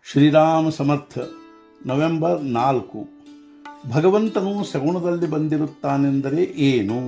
ಶ್ರೀರಾಮ ಸಮರ್ಥ November ನಾಲ್ಕು ಭಗವಂತನು ಸಗುಣದಲ್ಲಿ ಬಂದಿರುತ್ತಾನೆಂದರೆ ಏನು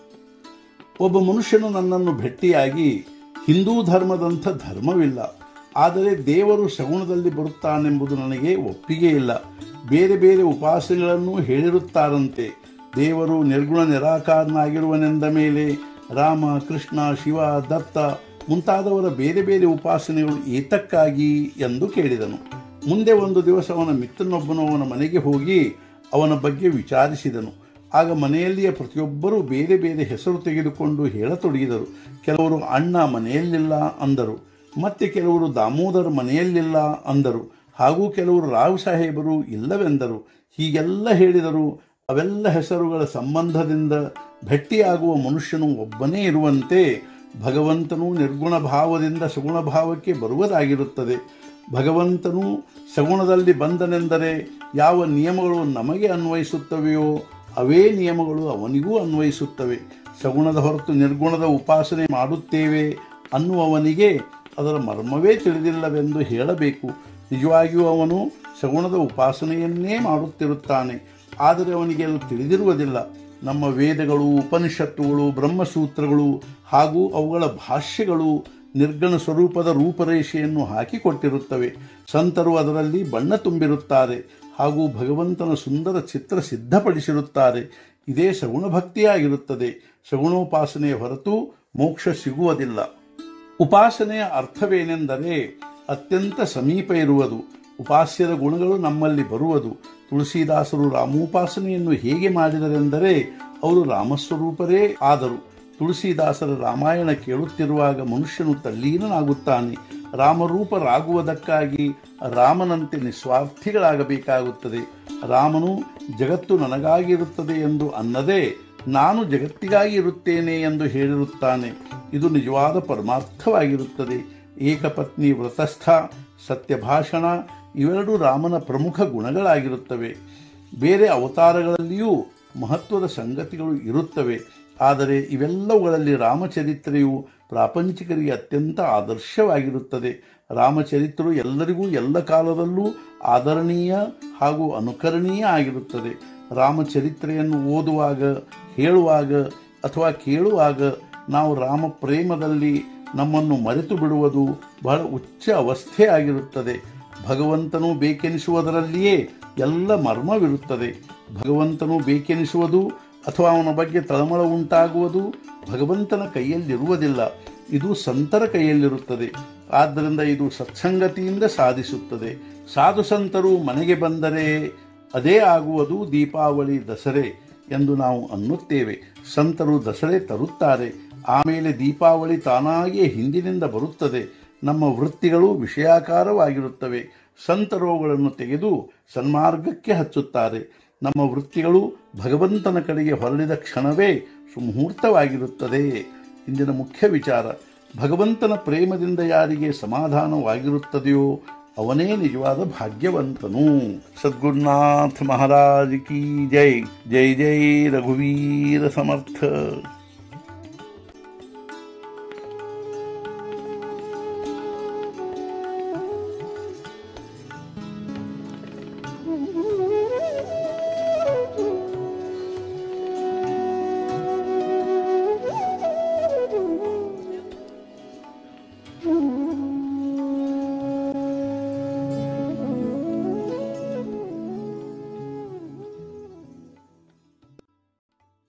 ಒಬ್ಬ ಮನುಷ್ಯನು ನನ್ನನ್ನು ಭೇಟಿಯಾಗಿ ಹಿಂದೂ ಧರ್ಮದಂಥ ಧರ್ಮವಿಲ್ಲ ಆದರೆ ದೇವರು ಸಗುಣದಲ್ಲಿ ಬರುತ್ತಾನೆಂಬುದು ನನಗೆ ಒಪ್ಪಿಗೆ ಇಲ್ಲ ಬೇರೆ ಬೇರೆ ಉಪಾಸನೆಗಳನ್ನು ಹೇಳಿರುತ್ತಾರಂತೆ ದೇವರು ನಿರ್ಗುಣ ನಿರಾಕಾರನಾಗಿರುವನೆಂದ ಮೇಲೆ ರಾಮ ಕೃಷ್ಣ ಶಿವ ದತ್ತ ಮುಂತಾದವರ ಬೇರೆ ಬೇರೆ ಉಪಾಸನೆಗಳು ಏತಕ್ಕಾಗಿ ಎಂದು ಕೇಳಿದನು ಮುಂದೆ ಒಂದು ದಿವಸ ಅವನ ಮಿತ್ರನೊಬ್ಬನು ಅವನ ಮನೆಗೆ ಹೋಗಿ ಅವನ ಬಗ್ಗೆ ವಿಚಾರಿಸಿದನು ಆಗ ಮನೆಯಲ್ಲಿಯ ಪ್ರತಿಯೊಬ್ಬರೂ ಬೇರೆ ಬೇರೆ ಹೆಸರು ತೆಗೆದುಕೊಂಡು ಹೇಳತೊಡಗಿದರು ಕೆಲವರು ಅಣ್ಣ ಮನೆಯಲ್ಲಿಲ್ಲ ಅಂದರು ಮತ್ತೆ ಕೆಲವರು ದಾಮೋದರ ಮನೆಯಲ್ಲಿಲ್ಲ ಅಂದರು ಹಾಗೂ ಕೆಲವರು ರಾವ್ ಸಾಹೇಬರು ಇಲ್ಲವೆಂದರು ಹೀಗೆಲ್ಲ ಹೇಳಿದರು ಅವೆಲ್ಲ ಹೆಸರುಗಳ ಸಂಬಂಧದಿಂದ ಭೆಟ್ಟಿಯಾಗುವ ಮನುಷ್ಯನು ಒಬ್ಬನೇ ಇರುವಂತೆ ಭಗವಂತನು ನಿರ್ಗುಣ ಭಾವದಿಂದ ಸಗುಣ ಭಾವಕ್ಕೆ ಬರುವುದಾಗಿರುತ್ತದೆ ಭಗವಂತನು ಸಗುಣದಲ್ಲಿ ಬಂದನೆಂದರೆ ಯಾವ ನಿಯಮಗಳು ನಮಗೆ ಅನ್ವಯಿಸುತ್ತವೆಯೋ ಅವೇ ನಿಯಮಗಳು ಅವನಿಗೂ ಅನ್ವಯಿಸುತ್ತವೆ ಸಗುಣದ ಹೊರತು ನಿರ್ಗುಣದ ಉಪಾಸನೆ ಮಾಡುತ್ತೇವೆ ಅನ್ನುವವನಿಗೆ ಅದರ ಮರ್ಮವೇ ತಿಳಿದಿಲ್ಲವೆಂದು ಹೇಳಬೇಕು ನಿಜವಾಗಿಯೂ ಅವನು ಸಗುಣದ ಉಪಾಸನೆಯನ್ನೇ ಮಾಡುತ್ತಿರುತ್ತಾನೆ ಆದರೆ ಅವನಿಗೆ ಅದು ತಿಳಿದಿರುವುದಿಲ್ಲ ನಮ್ಮ ವೇದಗಳು ಉಪನಿಷತ್ತುಗಳು ಬ್ರಹ್ಮಸೂತ್ರಗಳು ಹಾಗೂ ಅವುಗಳ ಭಾಷ್ಯಗಳು ನಿರ್ಗಣ ಸ್ವರೂಪದ ರೂಪರೇಷೆಯನ್ನು ಹಾಕಿಕೊಟ್ಟಿರುತ್ತವೆ ಸಂತರು ಅದರಲ್ಲಿ ಬಣ್ಣ ತುಂಬಿರುತ್ತಾರೆ ಹಾಗೂ ಭಗವಂತನ ಸುಂದರ ಚಿತ್ರ ಸಿದ್ಧಪಡಿಸಿರುತ್ತಾರೆ ಇದೇ ಸಗುಣ ಭಕ್ತಿಯಾಗಿರುತ್ತದೆ ಸಗುಣೋಪಾಸನೆಯ ಹೊರತು ಮೋಕ್ಷ ಸಿಗುವುದಿಲ್ಲ ಉಪಾಸನೆಯ ಅರ್ಥವೇನೆಂದರೆ ಅತ್ಯಂತ ಸಮೀಪ ಇರುವುದು ಉಪಾಸ್ಯದ ಗುಣಗಳು ನಮ್ಮಲ್ಲಿ ಬರುವುದು ತುಳಸಿದಾಸರು ರಾಮೋಪಾಸನೆಯನ್ನು ಹೇಗೆ ಮಾಡಿದರೆಂದರೆ ಅವರು ರಾಮಸ್ವರೂಪರೇ ಆದರು ತುಳಸಿದಾಸರ ರಾಮಾಯಣ ಕೇಳುತ್ತಿರುವಾಗ ಮನುಷ್ಯನು ತಲ್ಲೀನನಾಗುತ್ತಾನೆ ರಾಮರೂಪರಾಗುವುದಕ್ಕಾಗಿ ರಾಮನಂತೆ ನಿಸ್ವಾರ್ಥಿಗಳಾಗಬೇಕಾಗುತ್ತದೆ ರಾಮನು ಜಗತ್ತು ನನಗಾಗಿರುತ್ತದೆ ಎಂದು ಅನ್ನದೇ ನಾನು ಜಗತ್ತಿಗಾಗಿ ಇರುತ್ತೇನೆ ಎಂದು ಹೇಳಿರುತ್ತಾನೆ ಇದು ನಿಜವಾದ ಪರಮಾರ್ಥವಾಗಿರುತ್ತದೆ ಏಕಪತ್ನಿ ವ್ರತಸ್ಥ ಸತ್ಯಭಾಷಣ ಇವೆರಡು ರಾಮನ ಪ್ರಮುಖ ಗುಣಗಳಾಗಿರುತ್ತವೆ ಬೇರೆ ಅವತಾರಗಳಲ್ಲಿಯೂ ಮಹತ್ವದ ಸಂಗತಿಗಳು ಇರುತ್ತವೆ ಆದರೆ ಇವೆಲ್ಲವುಗಳಲ್ಲಿ ರಾಮಚರಿತ್ರೆಯು ಪ್ರಾಪಂಚಿಕರಿಗೆ ಅತ್ಯಂತ ಆದರ್ಶವಾಗಿರುತ್ತದೆ ರಾಮಚರಿತ್ರೆಯು ಎಲ್ಲರಿಗೂ ಎಲ್ಲ ಕಾಲದಲ್ಲೂ ಆದರಣೀಯ ಹಾಗೂ ಅನುಕರಣೀಯ ಆಗಿರುತ್ತದೆ ರಾಮಚರಿತ್ರೆಯನ್ನು ಓದುವಾಗ ಹೇಳುವಾಗ ಅಥವಾ ಕೇಳುವಾಗ ನಾವು ರಾಮ ಪ್ರೇಮದಲ್ಲಿ ನಮ್ಮನ್ನು ಮರೆತು ಬಿಡುವುದು ಬಹಳ ಉಚ್ಚ ಅವಸ್ಥೆ ಆಗಿರುತ್ತದೆ ಭಗವಂತನು ಬೇಕೆನಿಸುವುದರಲ್ಲಿಯೇ ಎಲ್ಲ ಮರ್ಮವಿರುತ್ತದೆ ಭಗವಂತನು ಬೇಕೆನಿಸುವುದು ಅಥವಾ ಅವನ ಬಗ್ಗೆ ತಳಮಳ ಉಂಟಾಗುವುದು ಭಗವಂತನ ಕೈಯಲ್ಲಿರುವುದಿಲ್ಲ ಇದು ಸಂತರ ಕೈಯಲ್ಲಿರುತ್ತದೆ ಆದ್ದರಿಂದ ಇದು ಸತ್ಸಂಗತಿಯಿಂದ ಸಾಧಿಸುತ್ತದೆ ಸಾಧು ಸಂತರು ಮನೆಗೆ ಬಂದರೆ ಅದೇ ಆಗುವುದು ದೀಪಾವಳಿ ದಸರೆ ಎಂದು ನಾವು ಅನ್ನುತ್ತೇವೆ ಸಂತರು ದಸರೆ ತರುತ್ತಾರೆ ಆಮೇಲೆ ದೀಪಾವಳಿ ತಾನಾಗಿಯೇ ಹಿಂದಿನಿಂದ ಬರುತ್ತದೆ ನಮ್ಮ ವೃತ್ತಿಗಳು ವಿಷಯಾಕಾರವಾಗಿರುತ್ತವೆ ಸಂತರೋಗಳನ್ನು ತೆಗೆದು ಸನ್ಮಾರ್ಗಕ್ಕೆ ಹಚ್ಚುತ್ತಾರೆ ನಮ್ಮ ವೃತ್ತಿಗಳು ಭಗವಂತನ ಕಡೆಗೆ ಹೊರಳಿದ ಕ್ಷಣವೇ ಸುಮುಹೂರ್ತವಾಗಿರುತ್ತದೆ ಇಂದಿನ ಮುಖ್ಯ ವಿಚಾರ ಭಗವಂತನ ಪ್ರೇಮದಿಂದ ಯಾರಿಗೆ ಸಮಾಧಾನವಾಗಿರುತ್ತದೆಯೋ ಅವನೇ ನಿಜವಾದ ಭಾಗ್ಯವಂತನು ಸದ್ಗುರುನಾಥ ಮಹಾರಾಜ್ ಕಿ ಜೈ ಜೈ ಜೈ ರಘುವೀರ ಸಮರ್ಥ